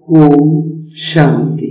ஓம் சாந்தி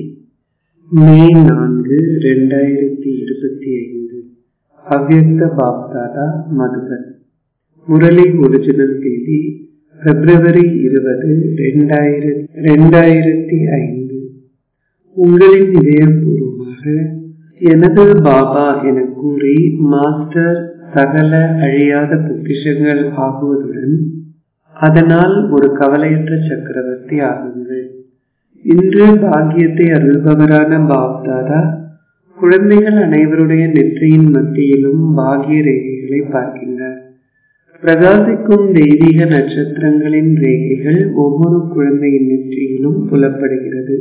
மே நான்கு ரெண்டாயிரத்தி இருபத்தி ஐந்து அவ்யக்த பாப்தாதா மதுபன் முரளி ஒரிஜினல் தேதி பிப்ரவரி இருபது ரெண்டாயிரத்தி ரெண்டாயிரத்தி ஐந்து உங்களின் இதயபூர்வமாக எனது பாபா என கூறி மாஸ்டர் சகல அழியாத பொக்கிஷங்கள் ஆகுவதுடன் அதனால் ஒரு கவலையற்ற சக்கரவர்த்தி ஆகுங்கள் இன்று பாக்கியத்தை அருள்பவரான பாப்தாதா குழந்தைகள் அனைவருடைய நெற்றியின் மத்தியிலும் பாகிய ரேகைகளை பார்க்கின்றார் பிரகாசிக்கும் தெய்வீக நட்சத்திரங்களின் ரேகைகள் ஒவ்வொரு குழந்தையின் நெற்றியிலும் புலப்படுகிறது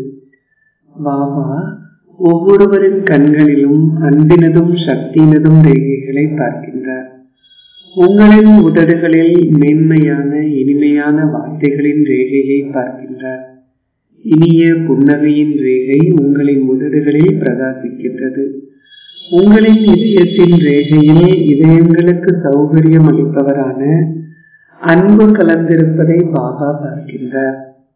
பாபா ஒவ்வொருவரின் கண்களிலும் அன்பினதும் சக்தியினதும் ரேகைகளை பார்க்கின்றார் உங்களின் உதடுகளில் மேன்மையான இனிமையான வார்த்தைகளின் ரேகையை பார்க்கின்றார் இனிய புன்னகையின் ரேகை உங்களின் உதடுகளில் பிரகாசிக்கின்றது உங்களின் இதயத்தின் ரேகையில் இதயங்களுக்கு சௌகரியம் அளிப்பவரான அன்பு கலந்திருப்பதை பாபா பார்க்கின்றார்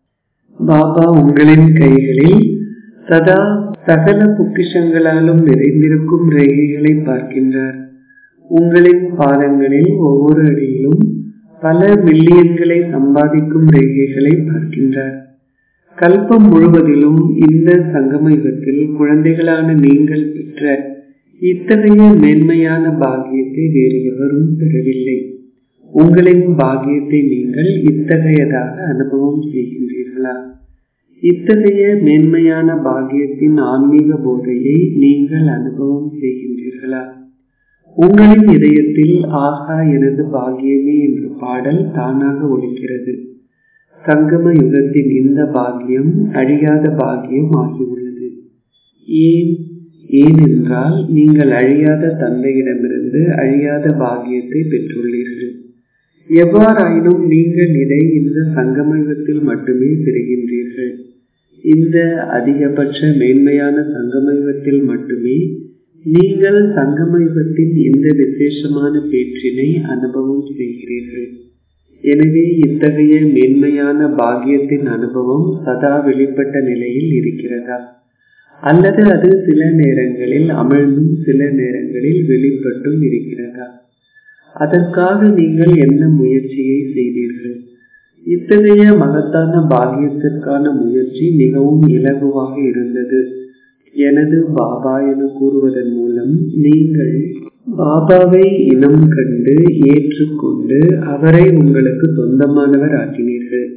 பாபா உங்களின் கைகளில் சதா சகல பொக்கிஷங்களாலும் நிறைந்திருக்கும் ரேகைகளை பார்க்கின்றார் உங்களின் பாதங்களில் ஒவ்வொரு அடியிலும் பல மில்லியன்களை சம்பாதிக்கும் ரேகைகளை பார்க்கின்றார் கல்பம் முழுவதிலும் இந்த சங்கமயுகத்தில் குழந்தைகளான நீங்கள் பெற்ற இத்தகைய மேன்மையான பாகியத்தை வேறு எவரும் பெறவில்லை உங்களின் பாகியத்தை நீங்கள் இத்தகையதாக அனுபவம் செய்கின்றீர்களா இத்தகைய மேன்மையான பாகியத்தின் ஆன்மீக போதையை நீங்கள் அனுபவம் செய்கின்றீர்களா உங்களின் இதயத்தில் ஆகா எனது பாகியமே என்ற பாடல் தானாக ஒழிக்கிறது சங்கம யுகத்தின் இந்த பாக்கியம் அழியாத பாக்கியம் ஆகியுள்ளது ஏன் ஏனென்றால் நீங்கள் அழியாத தந்தையிடமிருந்து அழியாத பாக்கியத்தை பெற்றுள்ளீர்கள் எவ்வாறாயினும் நீங்கள் இதை இந்த சங்கம யுகத்தில் மட்டுமே பெறுகின்றீர்கள் இந்த அதிகபட்ச மேன்மையான சங்கம யுகத்தில் மட்டுமே நீங்கள் சங்கம யுகத்தின் இந்த விசேஷமான பேற்றினை அனுபவம் செய்கிறீர்கள் எனவே இத்தகைய மேன்மையான பாக்கியத்தின் அனுபவம் சதா வெளிப்பட்ட நிலையில் இருக்கிறதா அல்லது அது சில நேரங்களில் அமிழ்ந்தும் சில நேரங்களில் வெளிப்பட்டும் இருக்கிறதா அதற்காக நீங்கள் என்ன முயற்சியை செய்தீர்கள் இத்தகைய மகத்தான பாகியத்திற்கான முயற்சி மிகவும் இலகுவாக இருந்தது எனது பாபா என கூறுவதன் மூலம் நீங்கள் பாபாவை இனம் கண்டு ஏற்றுக்கொண்டு அவரை உங்களுக்கு சொந்தமானவர் ஆக்கினீர்கள்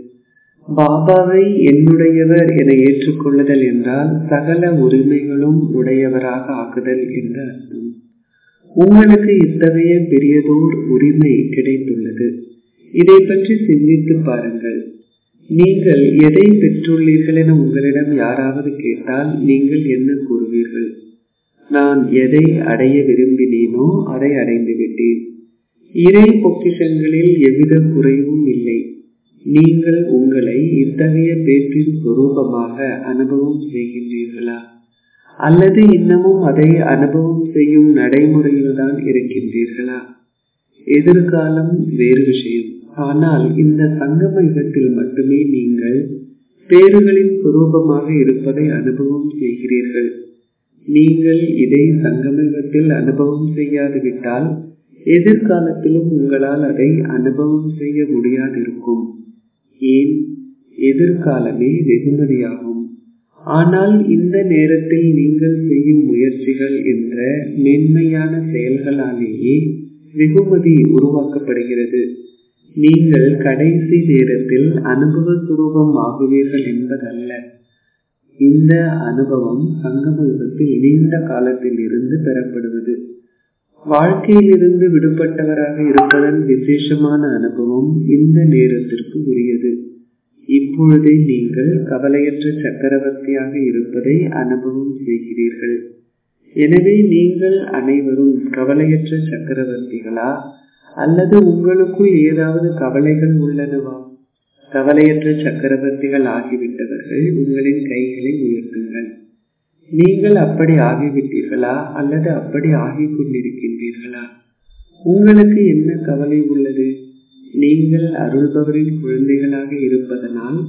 பாபாவை என்னுடையவர் என ஏற்றுக்கொள்ளுதல் என்றால் சகல உரிமைகளும் உடையவராக ஆக்குதல் என்று அர்த்தம் உங்களுக்கு இத்தகைய பெரியதோர் உரிமை கிடைத்துள்ளது இதை பற்றி சிந்தித்து பாருங்கள் நீங்கள் எதை பெற்றுள்ளீர்கள் என உங்களிடம் யாராவது கேட்டால் நீங்கள் என்ன கூறுவீர்கள் நான் எதை அடைய விரும்பினேனோ அதை அடைந்து விட்டேன் இறை பொக்கிஷங்களில் எவ்வித குறைவும் இல்லை நீங்கள் உங்களை இத்தகைய பேற்றின் சொரூபமாக அனுபவம் செய்கின்றீர்களா அல்லது இன்னமும் அதை அனுபவம் செய்யும் நடைமுறையில்தான் இருக்கின்றீர்களா எதிர்காலம் வேறு விஷயம் ஆனால் இந்த சங்கம யுகத்தில் மட்டுமே நீங்கள் பேறுகளின் சுரூபமாக இருப்பதை அனுபவம் செய்கிறீர்கள் நீங்கள் இதை சங்கமயுகத்தில் அனுபவம் செய்யாது விட்டால் எதிர்காலத்திலும் உங்களால் அதை அனுபவம் செய்ய முடியாதிருக்கும் ஏன் எதிர்காலமே வெகுமதியாகும் ஆனால் இந்த நேரத்தில் நீங்கள் செய்யும் முயற்சிகள் என்ற மென்மையான செயல்களாலேயே வெகுமதி உருவாக்கப்படுகிறது நீங்கள் கடைசி நேரத்தில் அனுபவ சுரூபம் ஆகுவீர்கள் என்பதல்ல இந்த அனுபவம் சங்கம யுகத்தில் நீண்ட காலத்தில் இருந்து பெறப்படுவது வாழ்க்கையில் இருந்து விடுபட்டவராக இருப்பதன் விசேஷமான அனுபவம் இந்த நேரத்திற்கு உரியது இப்பொழுதே நீங்கள் கவலையற்ற சக்கரவர்த்தியாக இருப்பதை அனுபவம் செய்கிறீர்கள் எனவே நீங்கள் அனைவரும் கவலையற்ற சக்கரவர்த்திகளா அல்லது உங்களுக்குள் ஏதாவது கவலைகள் உள்ளனவா கவலையற்ற சக்கரவர்த்திகள் ஆகிவிட்டவர்கள் உங்களின் கைகளை உயர்த்துங்கள் நீங்கள் அப்படி ஆகிவிட்டீர்களா அல்லது அப்படி ஆகிக் கொண்டிருக்கின்றீர்களா உங்களுக்கு என்ன கவலை உள்ளது நீங்கள் அருள்பவரின் குழந்தைகளாக இருப்பதனால்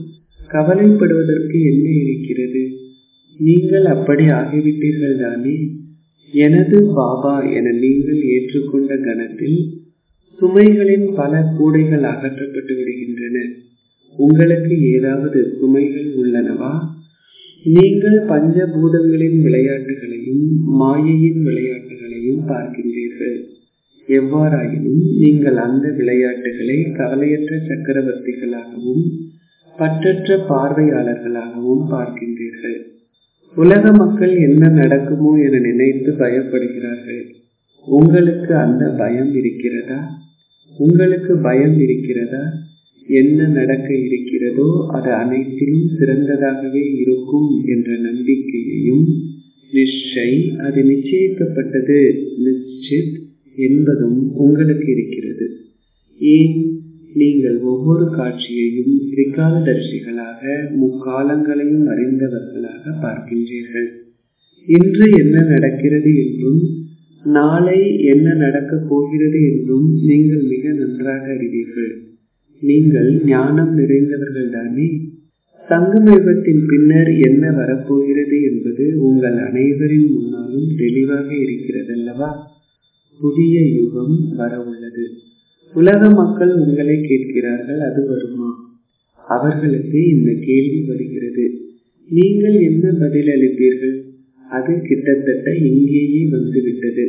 கவலைப்படுவதற்கு என்ன இருக்கிறது நீங்கள் அப்படி ஆகிவிட்டீர்கள் தானே எனது பாபா என நீங்கள் ஏற்றுக்கொண்ட கணத்தில் சுமைகளின் பல கூடைகள் அகற்றப்பட்டு விடுகின்றன உங்களுக்கு ஏதாவது சுமைகள் உள்ளனவா நீங்கள் பஞ்சபூதங்களின் விளையாட்டுகளையும் மாயையின் விளையாட்டுகளையும் பார்க்கின்றீர்கள் எவ்வாறாயினும் நீங்கள் அந்த விளையாட்டுகளை கவலையற்ற சக்கரவர்த்திகளாகவும் பற்றற்ற பார்வையாளர்களாகவும் பார்க்கின்றீர்கள் உலக மக்கள் என்ன நடக்குமோ என நினைத்து பயப்படுகிறார்கள் உங்களுக்கு அந்த பயம் இருக்கிறதா உங்களுக்கு பயம் இருக்கிறதா என்ன நடக்க இருக்கிறதோ அது அனைத்திலும் சிறந்ததாகவே இருக்கும் என்ற நம்பிக்கையையும் நிச்சை அது நிச்சயிக்கப்பட்டது நிச்சித் என்பதும் உங்களுக்கு இருக்கிறது ஏன் நீங்கள் ஒவ்வொரு காட்சியையும் திரிகாலதர்சிகளாக முக்காலங்களையும் அறிந்தவர்களாக பார்க்கின்றீர்கள் இன்று என்ன நடக்கிறது என்றும் நாளை என்ன நடக்கப் போகிறது என்றும் நீங்கள் மிக நன்றாக அறிவீர்கள் நீங்கள் ஞானம் நிறைந்தவர்கள் தானே சங்கமயுகத்தின் பின்னர் என்ன வரப்போகிறது என்பது உங்கள் அனைவரின் முன்னாலும் தெளிவாக இருக்கிறதல்லவா புதிய யுகம் வர உள்ளது உலக மக்கள் உங்களை கேட்கிறார்கள் அது வருமா அவர்களுக்கு இந்த கேள்வி வருகிறது நீங்கள் என்ன பதில் அளிப்பீர்கள் அது கிட்டத்தட்ட இங்கேயே வந்துவிட்டது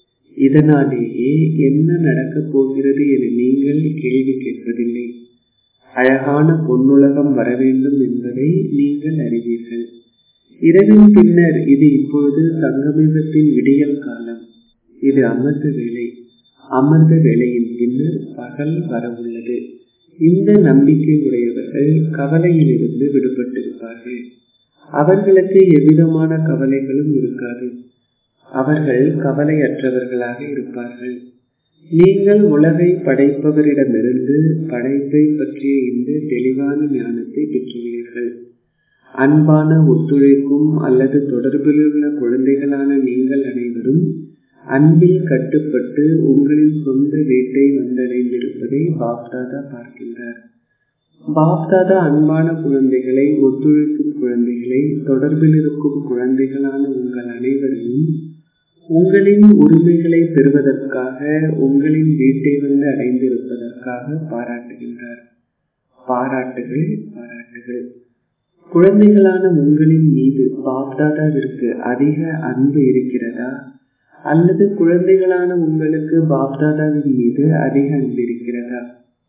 இதனாலேயே என்ன நடக்கப் போகிறது என நீங்கள் கேள்வி கேட்பதில்லை அழகான பொன்னுலகம் வர வேண்டும் என்பதை நீங்கள் அறிவீர்கள் இரவின் பின்னர் இது இப்பொழுது சங்கமிகத்தின் விடியல் காலம் இது அமர்ந்த வேலை அமர்ந்த வேலையின் பின்னர் பகல் வர உள்ளது இந்த நம்பிக்கை உடையவர்கள் கவலையிலிருந்து விடுபட்டிருப்பார்கள் அவர்களுக்கு எவ்விதமான கவலைகளும் இருக்காது அவர்கள் கவலையற்றவர்களாக இருப்பார்கள் நீங்கள் உலகை படைப்பவரிடமிருந்து படைப்பை பற்றிய இந்த தெளிவான ஞானத்தை பெற்றுள்ளீர்கள் அன்பான ஒத்துழைக்கும் அல்லது தொடர்பில் உள்ள குழந்தைகளான நீங்கள் அனைவரும் அன்பில் கட்டுப்பட்டு உங்களின் சொந்த வீட்டை வந்தடைந்திருப்பதை பாப்தாதா பார்க்கின்றார் பாப்தாதா அன்பான குழந்தைகளை ஒத்துழைக்கும் குழந்தைகளை தொடர்பில் இருக்கும் குழந்தைகளான உங்கள் அனைவரையும் உங்களின் உரிமைகளை பெறுவதற்காக உங்களின் வீட்டை வந்து அடைந்திருப்பதற்காக பாராட்டுகின்றார் பாராட்டுகள் பாராட்டுகள் குழந்தைகளான உங்களின் மீது பாப்தாதாவிற்கு அதிக அன்பு இருக்கிறதா அல்லது குழந்தைகளான உங்களுக்கு பாப்தாதாவின் மீது அதிக அன்பு இருக்கிறதா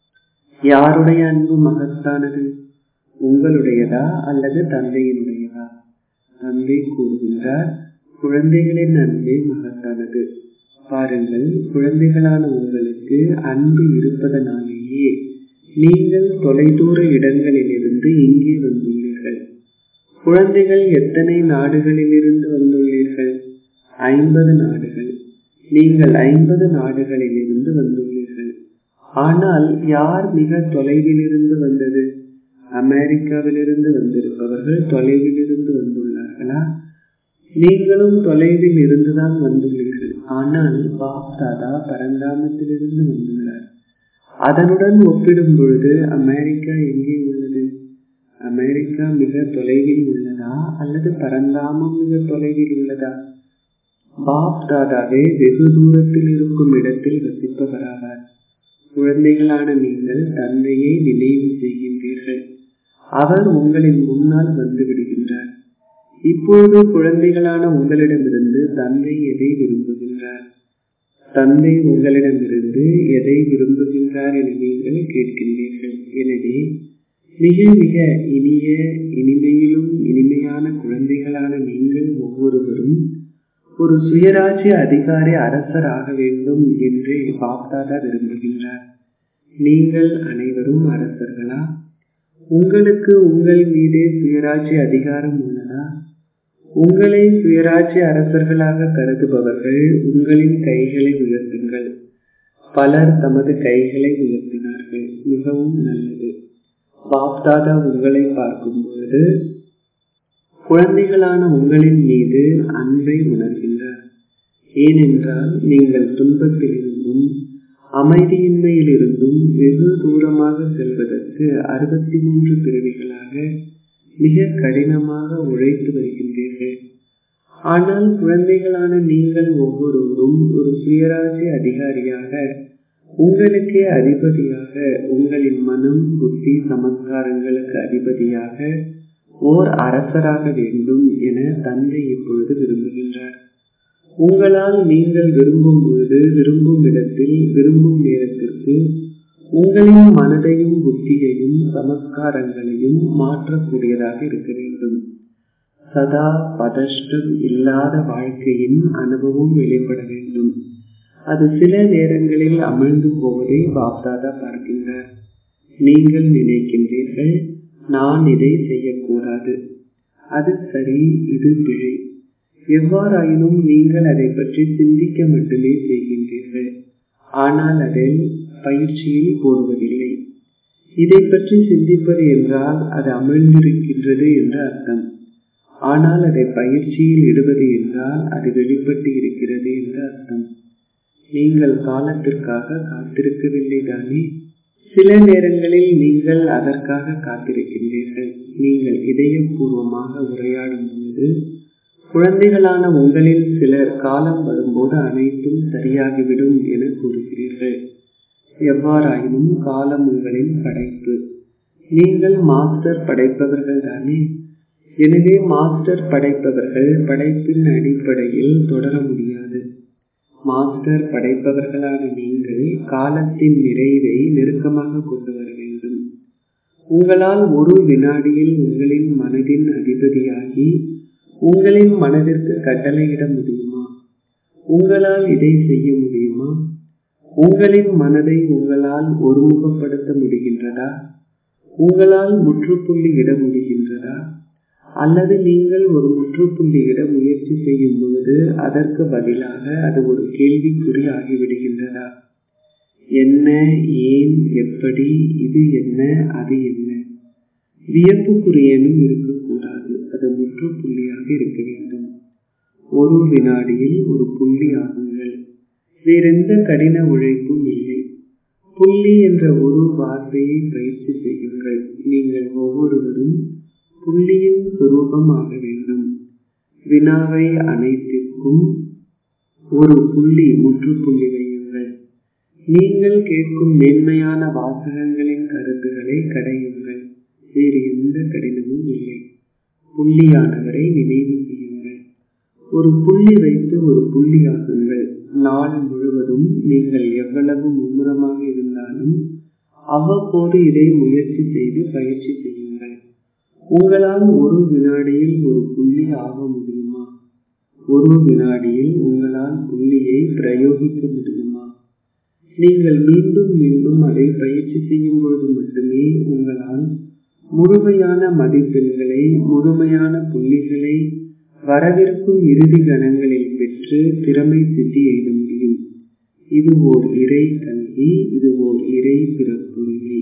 யாருடைய அன்பு மகத்தானது உங்களுடையதா அல்லது தந்தையினுடையதா தந்தை கூறுகின்றார் குழந்தைகளின் அன்பே மகத்தானது பாருங்கள் குழந்தைகளான உங்களுக்கு அன்பு இருப்பதனாலேயே நீங்கள் தொலைதூர இடங்களிலிருந்து இங்கே வந்துள்ளீர்கள் குழந்தைகள் எத்தனை நாடுகளிலிருந்து வந்துள்ளீர்கள் ஐம்பது நாடுகள் நீங்கள் ஐம்பது நாடுகளிலிருந்து வந்துள்ளீர்கள் ஆனால் யார் மிக தொலைவிலிருந்து வந்தது அமெரிக்காவிலிருந்து வந்திருப்பவர்கள் தொலைவிலிருந்து வந்துள்ளார்களா நீங்களும் தொலைவில் இருந்துதான் வந்துள்ளீர்கள் ஆனால் பாப் தாதா பரந்தாமத்திலிருந்து வந்துள்ளார் அதனுடன் ஒப்பிடும் பொழுது அமெரிக்கா எங்கே உள்ளது அமெரிக்கா மிக தொலைவில் உள்ளதா அல்லது பரந்தாமம் மிக தொலைவில் உள்ளதா பாப் தாதாவே வெகு தூரத்தில் இருக்கும் இடத்தில் வசிப்பவராவார் குழந்தைகளான நீங்கள் தந்தையை நினைவு செய்கின்றீர்கள் அவர் உங்களின் முன்னால் வந்து விடுகின்றார் இப்பொழுது குழந்தைகளான உங்களிடமிருந்து தந்தை எதை விரும்புகின்றார் தந்தை உங்களிடமிருந்து எதை விரும்புகின்றார் என நீங்கள் கேட்கின்றீர்கள் எனவே மிக மிக இனிய இனிமையிலும் இனிமையான குழந்தைகளான நீங்கள் ஒவ்வொருவரும் ஒரு சுயராஜ்ய அதிகாரி அரசர் ஆக வேண்டும் என்று பாப்தாதா விரும்புகின்றார் நீங்கள் அனைவரும் அரசர்களா உங்களுக்கு உங்கள் மீதே சுயராஜ்ய அதிகாரம் உள்ளதா உங்களை சுயராஜ்ய அரசர்களாக கருதுபவர்கள் உங்களின் கைகளை உயர்த்துங்கள் பலர் தமது கைகளை உயர்த்தினார்கள் மிகவும் நல்லது பாப்தாதா உங்களை பார்க்கும் பொழுது குழந்தைகளான உங்களின் மீது அன்பை உணர்கின்றார் ஏனென்றால் நீங்கள் துன்பத்திலிருந்தும் அமைதியின்மையிலிருந்தும் வெகு தூரமாக செல்வதற்கு அறுபத்தி மூன்று பிறவிகளாக மிக கடினமாக உழைத்து வருகின்றீர்கள் ஆனால் குழந்தைகளான நீங்கள் ஒவ்வொருவரும் ஒரு சுயராஜ்ய அதிகாரியாக உங்களுக்கே அதிபதியாக உங்களின் மனம் புத்தி சமஸ்காரங்களுக்கு அதிபதியாக ஓர் அரசராக வேண்டும் என தந்தை இப்பொழுது விரும்புகின்றார் உங்களால் நீங்கள் விரும்பும் பொழுது விரும்பும் இடத்தில் விரும்பும் நேரத்திற்கு உங்களின் மனதையும் புத்தியையும் சமஸ்காரங்களையும் மாற்றக்கூடியதாக இருக்க வேண்டும் சதா பதஷ்டம் இல்லாத வாழ்க்கையின் அனுபவம் வெளிப்பட வேண்டும் அது சில நேரங்களில் அமிழ்ந்து போவதை பாப்தாதா பார்க்கின்றார் நீங்கள் நினைக்கின்றீர்கள் நான் இதை செய்யக்கூடாது அது சரி இது பிழை எவ்வாறாயினும் நீங்கள் அதை பற்றி சிந்திக்க மட்டுமே செய்கின்றீர்கள் ஆனால் அதை பயிற்சியில் போடுவதில்லை இதை பற்றி சிந்திப்பது என்றால் அது அமிழ்ந்திருக்கின்றது என்று அர்த்தம் ஆனால் அதை பயிற்சியில் இடுவது என்றால் அது வெளிப்பட்டு இருக்கிறது என்று அர்த்தம் நீங்கள் காலத்திற்காக காத்திருக்கவில்லை தானே சில நேரங்களில் நீங்கள் அதற்காக காத்திருக்கின்றீர்கள் நீங்கள் இதயபூர்வமாக உரையாடும் பொழுது குழந்தைகளான உங்களில் சிலர் காலம் வரும்போது அனைத்தும் சரியாகிவிடும் என கூறுகிறீர்கள் எவ்வாறாயினும் காலம் உங்களின் படைப்பு நீங்கள் மாஸ்டர் படைப்பவர்கள் தானே எனவே மாஸ்டர் படைப்பவர்கள் படைப்பின் அடிப்படையில் தொடர முடியாது மாஸ்டர் படைப்பவர்களான நீங்கள் காலத்தின் நிறைவை நெருக்கமாக கொண்டு வர வேண்டும் உங்களால் ஒரு வினாடியில் உங்களின் மனதின் அதிபதியாகி உங்களின் மனதிற்கு கட்டளையிட முடியுமா உங்களால் இதை செய்ய முடியுமா உங்களின் மனதை உங்களால் ஒருமுகப்படுத்த முடிகின்றதா உங்களால் முற்றுப்புள்ளி இட முடிகின்றதா அல்லது நீங்கள் ஒரு முற்றுப்புள்ளி இட முயற்சி செய்யும் பொழுது அதற்கு பதிலாக அது ஒரு கேள்விக்குறி ஆகிவிடுகின்றதா என்ன ஏன் எப்படி இது என்ன அது என்ன வியப்புக்குரியனும் இருக்கக்கூடாது அது முற்றுப்புள்ளியாக இருக்க வேண்டும் ஒரு வினாடியில் ஒரு புள்ளி ஆகுங்கள் வேறெந்த கடின உழைப்பும் இல்லை புள்ளி என்ற ஒரு வார்த்தையை பயிற்சி செய்யுங்கள் நீங்கள் ஒவ்வொருவரும் புள்ளியின் சுரூபம் ஆக வேண்டும் வினாவை அனைத்திற்கும் ஒரு புள்ளி முற்றுப்புள்ளி வையுங்கள் நீங்கள் கேட்கும் மேன்மையான வாசகங்களின் கருத்துக்களை கடையுங்கள் வேறு எந்த கடினமும் இல்லை புள்ளியானவரை நினைவு செய்யுங்கள் ஒரு புள்ளி வைத்து ஒரு புள்ளியாகுங்கள் நாள் முழுவதும் நீங்கள் எவ்வளவு மும்முரமாக இருந்தாலும் அவ்வப்போது இதை முயற்சி செய்து பயிற்சி செய்யுங்கள் உங்களால் ஒரு வினாடியில் ஒரு புள்ளி ஆக முடியுமா ஒரு வினாடியில் உங்களால் புள்ளியை பிரயோகிக்க முடியுமா நீங்கள் மீண்டும் மீண்டும் அதை பயிற்சி செய்யும் பொழுது மட்டுமே உங்களால் முழுமையான மதிப்பெண்களை முழுமையான புள்ளிகளை வரவிருக்கும் இறுதி கணங்களில் பெற்று திறமை சித்தி எய்த முடியும் இது ஓர் இறை கல்வி இது ஓர் இறை பிறப்புரிமை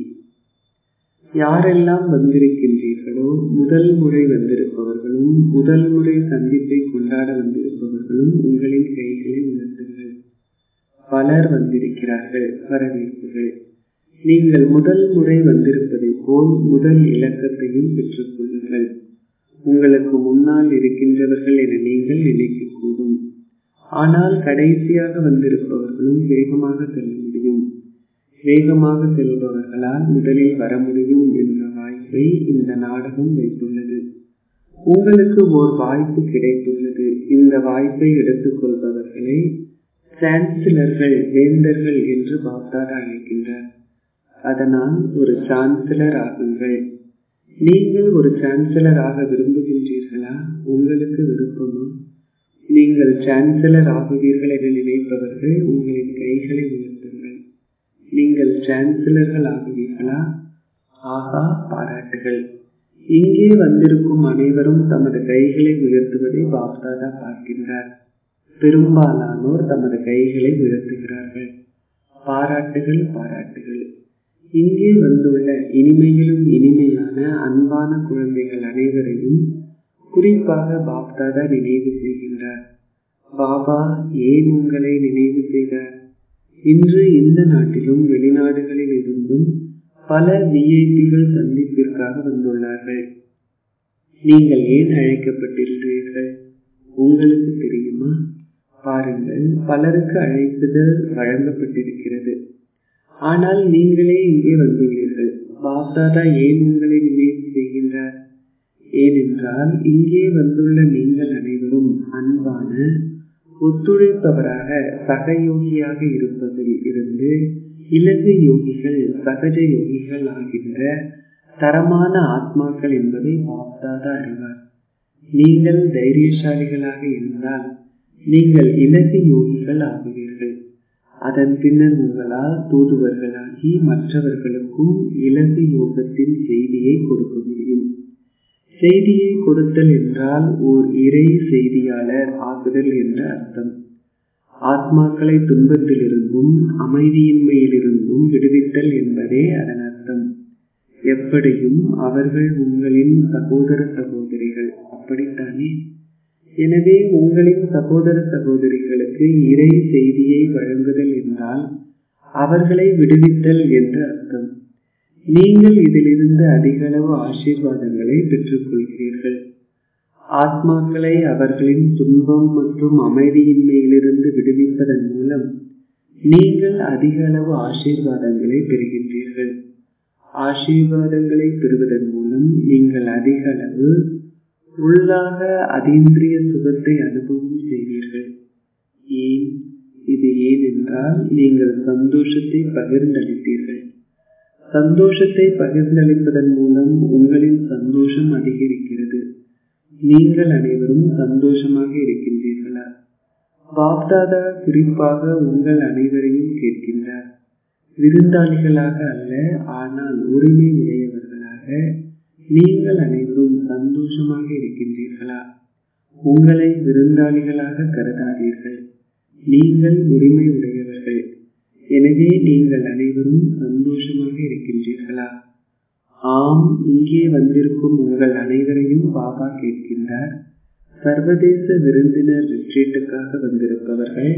யாரெல்லாம் வந்திருக்கின்றீர்களோ முதல் முறை வந்திருப்பவர்களும் முதல் முறை சந்திப்பை கொண்டாட வந்திருப்பவர்களும் உங்களின் கைகளை உயர்த்துங்கள் பலர் வந்திருக்கிறார்கள் வரவேற்புகள் நீங்கள் முதல் முறை வந்திருப்பதை போல் முதல் இலக்கத்தையும் பெற்றுக் கொள்ளுங்கள் உங்களுக்கு முன்னால் இருக்கின்றவர்கள் என நீங்கள் நினைக்கக்கூடும் ஆனால் கடைசியாக வந்திருப்பவர்களும் வேகமாக செல்ல முடியும் வேகமாக செல்பவர்களால் முதலில் வர முடியும் என்ற வாய்ப்பை இந்த நாடகம் வைத்துள்ளது உங்களுக்கு ஓர் வாய்ப்பு கிடைத்துள்ளது இந்த வாய்ப்பை எடுத்துக்கொள்பவர்களை சான்சிலர்கள் வேந்தர்கள் என்று பாப்தாதா அழைக்கின்றார் அதனால் ஒரு சான்சலர் ஆகுங்கள் நீங்கள் ஒரு சான்சலர் ஆக விரும்புகின்றீர்களா உங்களுக்கு விருப்பமா நீங்கள் சான்சலர் ஆகுவீர்கள் என நினைப்பவர்கள் உங்களின் கைகளை உயர்த்துங்கள் நீங்கள் சான்சலர்கள் ஆகுவீர்களா ஆகா பாராட்டுகள் இங்கே வந்திருக்கும் அனைவரும் தமது கைகளை உயர்த்துவதை பாப்தாதா பார்க்கின்றார் பெரும்பாலானோர் தமது கைகளை உயர்த்துகிறார்கள் பாராட்டுகள் பாராட்டுகள் இங்கே வந்துள்ள இனிமையிலும் இனிமையான அன்பான குழந்தைகள் அனைவரையும் குறிப்பாக பாப்தாதா நினைவு செய்கின்றார் பாபா ஏன் உங்களை நினைவு செய்தார் இன்று இந்த நாட்டிலும் வெளிநாடுகளில் இருந்தும் பல விஐபிகள் சந்திப்பிற்காக வந்துள்ளார்கள் நீங்கள் ஏன் அழைக்கப்பட்டிருக்கிறீர்கள் உங்களுக்கு தெரியுமா பாருங்கள் பலருக்கு அழைப்புதல் வழங்கப்பட்டிருக்கிறது ஆனால் நீங்களே இங்கே வந்துள்ளீர்கள் பாப்தாதா ஏன் உங்களை நினைவு செய்கின்றார் ஏனென்றால் இங்கே வந்துள்ள நீங்கள் அனைவரும் அன்பான ஒத்துழைப்பவராக சகயோகியாக இருப்பதில் இருந்து இலகு யோகிகள் சகஜ யோகிகள் ஆகின்ற தரமான ஆத்மாக்கள் என்பதை பாப்தாதா அறிவார் நீங்கள் தைரியசாலிகளாக இருந்தால் நீங்கள் இலகு யோகிகள் ஆகுவீர்கள் அதன் பின்னர் உங்களால் தூதுவர்களாகி மற்றவர்களுக்கும் இலகு யோகத்தின் செய்தியை கொடுக்க முடியும் செய்தியை கொடுத்தல் என்றால் ஓர் இறை செய்தியாளர் ஆகுதல் என்ற அர்த்தம் ஆத்மாக்களை துன்பத்திலிருந்தும் அமைதியின்மையிலிருந்தும் விடுவித்தல் என்பதே அதன் அர்த்தம் எப்படியும் அவர்கள் உங்களின் சகோதர சகோதரிகள் அப்படித்தானே எனவே உங்களின் சகோதர சகோதரிகளுக்கு இறை செய்தியை வழங்குதல் என்றால் அவர்களை விடுவித்தல் என்று அர்த்தம் நீங்கள் இதிலிருந்து அதிகளவு ஆசீர்வாதங்களை பெற்றுக்கொள்கிறீர்கள் ஆத்மாக்களை அவர்களின் துன்பம் மற்றும் அமைதியின்மையிலிருந்து விடுவிப்பதன் மூலம் நீங்கள் அதிக அளவு ஆசீர்வாதங்களை பெறுகின்றீர்கள் ஆசீர்வாதங்களை பெறுவதன் மூலம் நீங்கள் அதிக அளவு உள்ளாக அதீந்திரிய சுகத்தை அனுபவம் செய்வீர்கள் ஏன் இது ஏனென்றால் நீங்கள் சந்தோஷத்தை பகிர்ந்தளித்தீர்கள் சந்தோஷத்தை பகிர்ந்தளிப்பதன் மூலம் உங்களின் சந்தோஷம் அதிகரிக்கிறது நீங்கள் அனைவரும் சந்தோஷமாக இருக்கின்றீர்களா பாப்தாதா குறிப்பாக உங்கள் அனைவரையும் கேட்கின்றார் விருந்தாளிகளாக அல்ல ஆனால் உரிமை உடையவர்களாக நீங்கள் அனைவரும் சந்தோஷமாக இருக்கின்றீர்களா உங்களை விருந்தாளிகளாக கருதாதீர்கள் நீங்கள் உரிமை உடையவர்கள் எனவே நீங்கள் அனைவரும் சந்தோஷமாக இருக்கின்றீர்களா ஆம் இங்கே வந்திருக்கும் உங்கள் அனைவரையும் பாபா கேட்கின்றார் சர்வதேச விருந்தினர் ரிட்ரீட்டுக்காக வந்திருப்பவர்கள்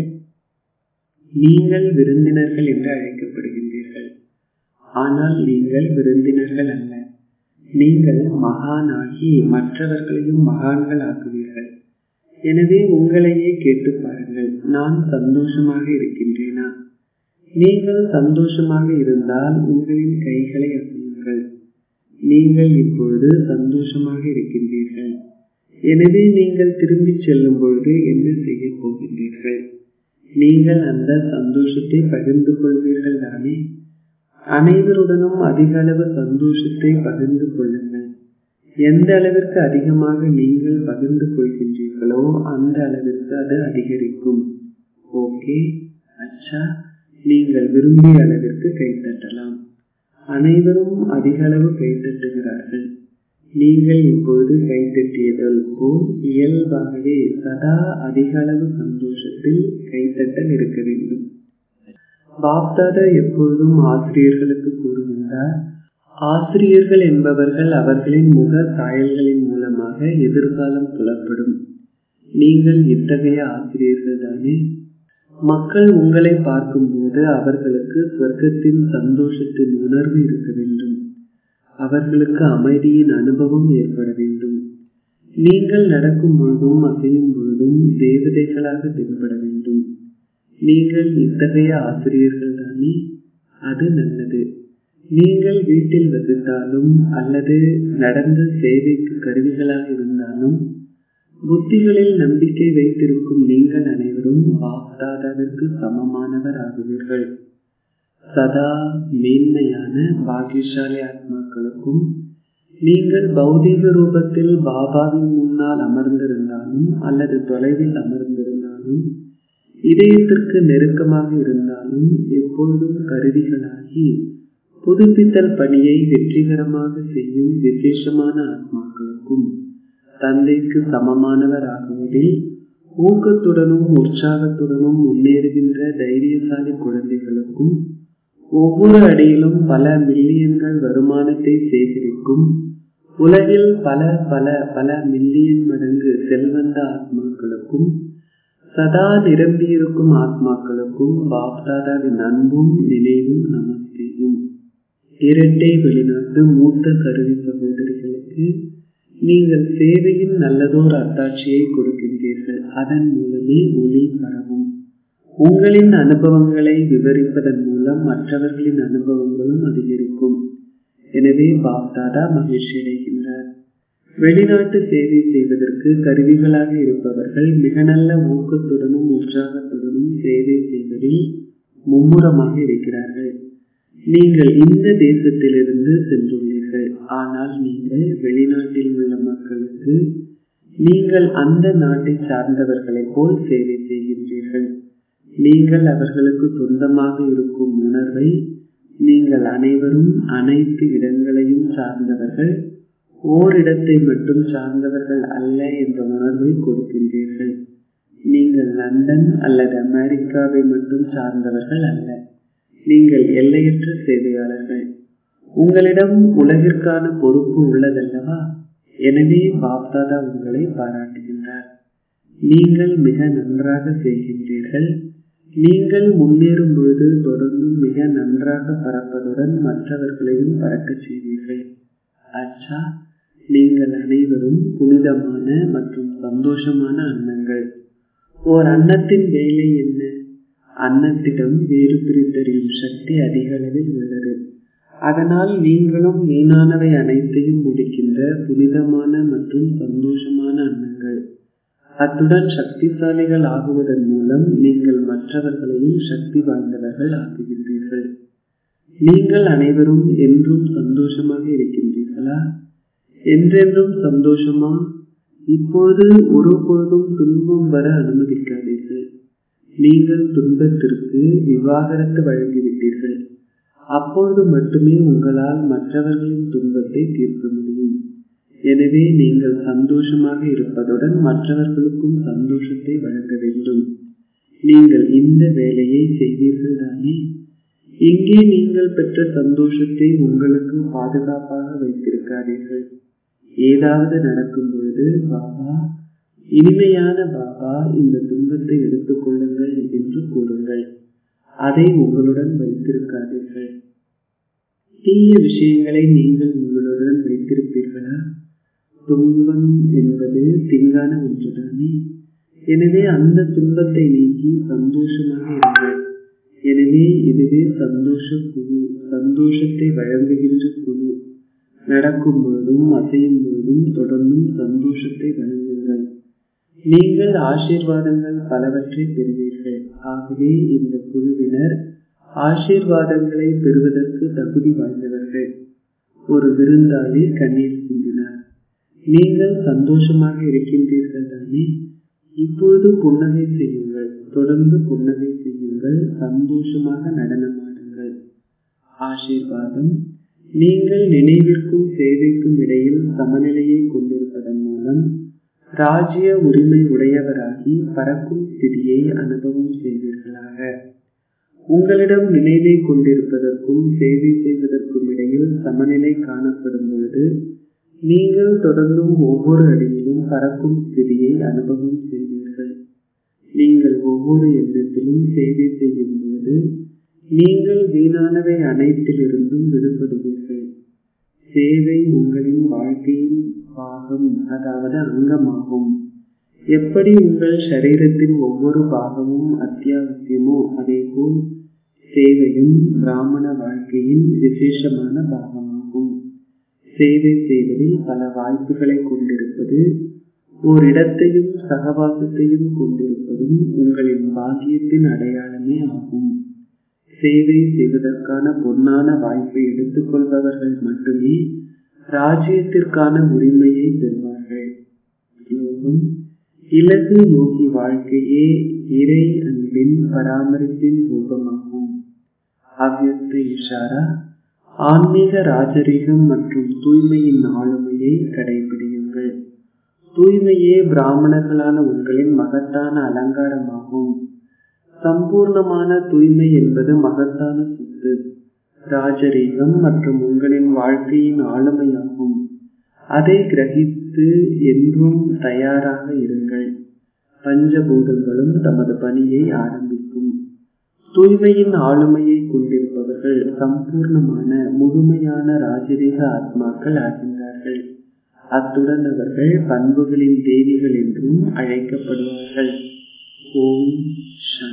நீங்கள் விருந்தினர்கள் என்று அழைக்கப்படுகின்றீர்கள் ஆனால் நீங்கள் விருந்தினர்கள் அல்ல நீங்கள் மகானாகி மற்றவர்களையும் மகான்கள் ஆக்குவீர்கள் எனவே உங்களையே கேட்டு பாருங்கள் நான் சந்தோஷமாக இருக்கின்றேனா நீங்கள் சந்தோஷமாக இருந்தால் உங்களின் கைகளை அசையுங்கள் நீங்கள் இப்பொழுது சந்தோஷமாக இருக்கின்றீர்கள் எனவே நீங்கள் திரும்பிச் செல்லும் பொழுது என்ன செய்ய போகின்றீர்கள் நீங்கள் அந்த சந்தோஷத்தை பகிர்ந்து கொள்வீர்கள் தானே அனைவருடனும் அதிக அளவு சந்தோஷத்தை பகிர்ந்து கொள்ளுங்கள் எந்த அளவிற்கு அதிகமாக நீங்கள் பகிர்ந்து கொள்கின்றீர்களோ அந்த அளவிற்கு அது அதிகரிக்கும் ஓகே அச்சா நீங்கள் விரும்பிய அளவிற்கு கைத்தட்டலாம் அனைவரும் அதிக அளவு கைத்தட்டுகிறார்கள் நீங்கள் இப்பொழுது கைத்தட்டியதல் போல் இயல்பாகவே சதா அதிக அளவு சந்தோஷத்தில் கைத்தட்டல் இருக்க வேண்டும் பாப்தாதா எப்பொழுதும் ஆசிரியர்களுக்கு கூறுகின்றார் ஆசிரியர்கள் என்பவர்கள் அவர்களின் முக சாயல்களின் மூலமாக எதிர்காலம் புலப்படும் நீங்கள் இத்தகைய ஆசிரியர்கள் தானே மக்கள் உங்களை பார்க்கும்போது அவர்களுக்கு சொர்க்கத்தின் சந்தோஷத்தின் உணர்வு இருக்க வேண்டும் அவர்களுக்கு அமைதியின் அனுபவம் ஏற்பட வேண்டும் நீங்கள் நடக்கும் பொழுதும் அசையும் பொழுதும் தேவதைகளாக தென்பட வேண்டும் நீங்கள் இத்தகைய ஆசிரியர்கள் தானே அது நல்லது நீங்கள் வீட்டில் வசித்தாலும் அல்லது நடந்த சேவைக்கு கருவிகளாக இருந்தாலும் புத்திகளில் நம்பிக்கை வைத்திருக்கும் நீங்கள் அனைவரும் பாப்தாதாவிற்கு சமமானவர் ஆகுவீர்கள் சதா மேன்மையான பாகியசாலி ஆத்மாக்களுக்கும் நீங்கள் பௌதீக ரூபத்தில் பாபாவின் முன்னால் அமர்ந்திருந்தாலும் அல்லது தொலைவில் அமர்ந்திருந்தாலும் இதயத்திற்கு நெருக்கமாக இருந்தாலும் எப்பொழுதும் கருவிகளாகி புதுப்பித்தல் பணியை வெற்றிகரமாக செய்யும் விசேஷமான ஆத்மாக்களுக்கும் தந்தைக்கு சமமானவர் ஆகுவதில் ஊக்கத்துடனும் உற்சாகத்துடனும் முன்னேறுகின்ற தைரியசாலி குழந்தைகளுக்கும் ஒவ்வொரு அடியிலும் பல மில்லியன்கள் வருமானத்தை சேகரிக்கும் உலகில் பல பல பல மில்லியன் மடங்கு செல்வந்த ஆத்மாக்களுக்கும் சதா நிரம்பியிருக்கும் ஆத்மாக்களுக்கும் பாப்தாதாவின் அன்பும் நினைவும் நமஸ்தேயும் இரட்டை வெளிநாட்டு மூத்த கருவி சகோதரிகளுக்கு நீங்கள் சேவையின் நல்லதோர் அத்தாட்சியை கொடுக்கின்றீர்கள் அதன் மூலமே ஒளி பரவும் உங்களின் அனுபவங்களை விவரிப்பதன் மூலம் மற்றவர்களின் அனுபவங்களும் அதிகரிக்கும் எனவே பாப்தாதா மகிழ்ச்சி அடைகின்றார் வெளிநாட்டு சேவை செய்வதற்கு கருவிகளாக இருப்பவர்கள் மிக நல்ல ஊக்கத்துடனும் உற்சாகத்துடனும் சேவை செய்வதில் மும்முரமாக இருக்கிறார்கள் நீங்கள் இந்த தேசத்திலிருந்து சென்றுள்ளீர்கள் ஆனால் நீங்கள் வெளிநாட்டில் உள்ள மக்களுக்கு நீங்கள் அந்த நாட்டை சார்ந்தவர்களைப் போல் சேவை செய்கின்றீர்கள் நீங்கள் அவர்களுக்கு சொந்தமாக இருக்கும் உணர்வை நீங்கள் அனைவரும் அனைத்து இடங்களையும் சார்ந்தவர்கள் ஓரிடத்தை மட்டும் சார்ந்தவர்கள் அல்ல என்ற உணர்வை கொடுக்கின்றீர்கள் நீங்கள் லண்டன் அல்லது அமெரிக்காவை மட்டும் சார்ந்தவர்கள் அல்ல நீங்கள் எல்லையற்ற சேவையாளர்கள் உங்களிடம் உலகிற்கான பொறுப்பு உள்ளதல்லவா எனவே பாப்தாதா உங்களை பாராட்டுகின்றார் நீங்கள் மிக நன்றாக செய்கின்றீர்கள் நீங்கள் முன்னேறும் பொழுது தொடர்ந்தும் மிக நன்றாக பறப்பதுடன் மற்றவர்களையும் பறக்கச் செய்வீர்கள் அச்சா நீங்கள் அனைவரும் புனிதமான மற்றும் சந்தோஷமான அன்னங்கள் ஓர் அன்னத்தின் வேலை என்ன அன்னத்திடம் வேறு பிரித்தறியும் சக்தி அதிக அளவில் உள்ளது அதனால் நீங்களும் வீணானவை அனைத்தையும் முடிக்கின்ற புனிதமான மற்றும் சந்தோஷமான அன்னங்கள் அத்துடன் சக்திசாலிகள் ஆகுவதன் மூலம் நீங்கள் மற்றவர்களையும் சக்தி வாய்ந்தவர்கள் ஆக்குகின்றீர்கள் நீங்கள் அனைவரும் என்றும் சந்தோஷமாக இருக்கின்றீர்களா என்றென்றும் சந்தோஷமா இப்பொழுது ஒரு பொழுதும் துன்பம் வர அனுமதிக்காதீர்கள் நீங்கள் துன்பத்திற்கு விவாகரத்து வழங்கிவிட்டீர்கள் அப்பொழுது மட்டுமே உங்களால் மற்றவர்களின் துன்பத்தை தீர்க்க முடியும் எனவே நீங்கள் சந்தோஷமாக இருப்பதுடன் மற்றவர்களுக்கும் சந்தோஷத்தை வழங்க வேண்டும் நீங்கள் இந்த வேலையை செய்வீர்கள் தானே இங்கே நீங்கள் பெற்ற சந்தோஷத்தை உங்களுக்கு பாதுகாப்பாக வைத்திருக்காதீர்கள் ஏதாவது நடக்கும் பொழுது பாபா இனிமையான பாபா இந்த துன்பத்தை எடுத்துக் கொள்ளுங்கள் என்று கூறுங்கள் அதை உங்களுடன் வைத்திருக்காதீர்கள் தீய விஷயங்களை நீங்கள் உங்களுடன் வைத்திருப்பீர்களா துன்பம் என்பது தீங்கான ஒன்றுதானே எனவே அந்த துன்பத்தை நீக்கி சந்தோஷமாக இருங்கள் எனவே இதுவே சந்தோஷ குழு சந்தோஷத்தை வழங்குகின்ற குழு நடக்கும் பொழுதும் அசையும் பொழுதும் தொடர்ந்தும் சந்தோஷத்தை வழங்குங்கள் நீங்கள் ஆசீர்வாதங்கள் பலவற்றை பெறுவீர்கள் ஆகவே இந்த குழுவினர் ஆசீர்வாதங்களை பெறுவதற்கு தகுதி வாய்ந்தவர்கள் ஒரு விருந்தாளி கண்ணீர் சிந்தினார் நீங்கள் சந்தோஷமாக இருக்கின்றீர்கள் தானே இப்பொழுது புன்னகை செய்யுங்கள் தொடர்ந்து புன்னகை செய்யுங்கள் சந்தோஷமாக நடனமாடுங்கள் ஆசீர்வாதம் நீங்கள் நினைவிற்கும் சேவைக்கும் இடையில் சமநிலையை கொண்டிருப்பதன் மூலம் ராஜ்ய உரிமை உடையவராகி பறக்கும் ஸ்திதியை அனுபவம் செய்வீர்களாக உங்களிடம் நினைவை கொண்டிருப்பதற்கும் சேவை செய்வதற்கும் இடையில் சமநிலை காணப்படும் பொழுது நீங்கள் தொடர்ந்தும் ஒவ்வொரு அடியிலும் பறக்கும் ஸ்திதியை அனுபவம் செய்வீர்கள் நீங்கள் ஒவ்வொரு எண்ணத்திலும் சேவை செய்யும் பொழுது நீங்கள் வீணானவை அனைத்திலிருந்தும் விடுபடுவீர்கள் சேவை உங்களின் வாழ்க்கையின் பாகம் அதாவது அங்கமாகும் எப்படி உங்கள் சரீரத்தின் ஒவ்வொரு பாகமும் அத்தியாவசியமோ அதே போல் சேவையும் பிராமண வாழ்க்கையின் விசேஷமான பாகமாகும் சேவை செய்வதில் பல வாய்ப்புகளை கொண்டிருப்பது ஓரிடத்தையும் சகவாசத்தையும் கொண்டிருப்பதும் உங்களின் பாக்கியத்தின் அடையாளமே ஆகும் சேவை செய்வதற்கான பொன்னான வாய்ப்பை எடுத்துக்கொள்பவர்கள் மட்டுமே ராஜ்யத்திற்கான உரிமையை பெறுவார்கள் யோகம் இலகு யோகி வாழ்க்கையே இறை அன்பின் பராமரிப்பின் ரூபமாகும் அவ்யக்த இஷாரா ஆன்மீக ராஜரீகம் மற்றும் தூய்மையின் ஆளுமையை கடைபிடியுங்கள் தூய்மையே பிராமணர்களான உங்களின் மகத்தான அலங்காரமாகும் சம்பூர்ணமான தூய்மை என்பது மகத்தான சொத்து ராஜரீகம் மற்றும் உங்களின் வாழ்க்கையின் ஆளுமையாகும் அதை கிரகித்து என்றும் தயாராக இருங்கள் பஞ்சபூதங்களும் தமது பணியை ஆரம்பிக்கும் தூய்மையின் ஆளுமையை கொண்டிருப்பவர்கள் அவர்கள் சம்பூர்ணமான முழுமையான ராஜரீக ஆத்மாக்கள் ஆகின்றார்கள் அத்துடன் அவர்கள் பண்புகளின் தேவிகள் என்றும் அழைக்கப்படுவார்கள் ஓம் சாந்தி